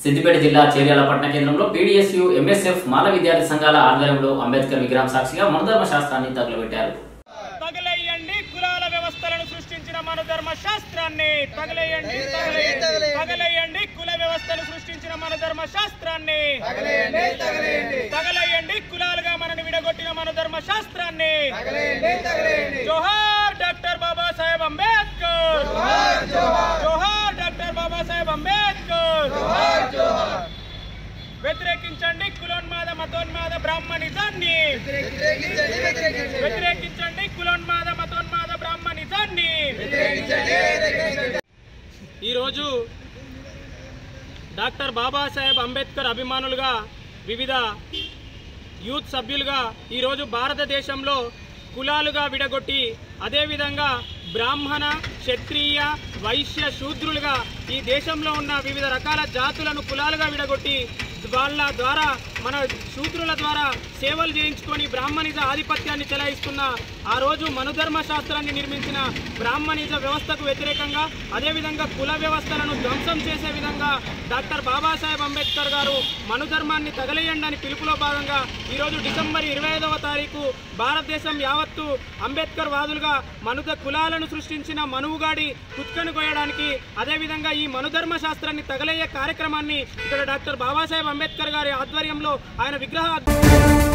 సిద్దిపేట జిల్లా చేర్యాల పట్టణ కేంద్రంలో పీడీఎస్యు ఎంఎస్ఎఫ్ మాల విద్యార్థి సంఘాల ఆధ్వర్యంలో అంబేద్కర్ విగ్రహం సాక్షిగా మనధర్మ శాస్త్రాన్ని తగులబెట్టారు తగలేయండి కులాల వ్యవస్థలను సృష్టించిన మన ధర్మ శాస్త్రాన్ని తగలేయండి తగలేయండి తగలేయండి కుల వ్యవస్థను సృష్టించిన మన ధర్మ శాస్త్రాన్ని తగలేయండి కులాలుగా మనని విడగొట్టిన మన ధర్మ శాస్త్రాన్ని జోహార్ డాక్టర్ బాబాసాహెబ్ అంబేద్కర్ జోహార్ డాక్టర్ బాబాసాహెబ్ అంబేద్కర్ వ్యతిరేకించండి కులోన్మాద మతోన్మాద బ్రాహ్మణిజాన్ని వ్యతిరేకించండి కులోన్మాద మతోన్మాద బ్రాహ్మణిజాన్ని ఈరోజు డాక్టర్ బాబాసాహెబ్ అంబేద్కర్ అభిమానులుగా వివిధ యూత్ సభ్యులుగా ఈరోజు భారతదేశంలో కులాలుగా విడగొట్టి అదేవిధంగా బ్రాహ్మణ క్షత్రియ వైశ్య శూద్రులుగా ఈ దేశంలో ఉన్న వివిధ రకాల జాతులను కులాలుగా విడగొట్టి వాళ్ళ ద్వారా మన శూద్రుల ద్వారా సేవలు చేయించుకొని బ్రాహ్మణిజ ఆధిపత్యాన్ని చెలాయిస్తున్న ఆ రోజు మనుధర్మ శాస్త్రాన్ని నిర్మించిన బ్రాహ్మణిజ వ్యవస్థకు వ్యతిరేకంగా అదేవిధంగా కుల వ్యవస్థలను ధ్వంసం చేసే విధంగా డాక్టర్ బాబాసాహెబ్ అంబేద్కర్ గారు మనుధర్మాన్ని తగలేయండి అని పిలుపులో భాగంగా ఈరోజు డిసెంబర్ ఇరవై ఐదవ తారీఖు భారతదేశం యావత్తు అంబేద్కర్ వాదులుగా మనుద కులాలను సృష్టించిన మనువుగాడి కుత్కను కోయడానికి అదేవిధంగా ఈ మనుధర్మ శాస్త్రాన్ని తగలయ్యే కార్యక్రమాన్ని ఇక్కడ డాక్టర్ బాబాసాహెబ్ అంబేద్కర్ గారి ఆధ్వర్యంలో ఆయన విగ్రహ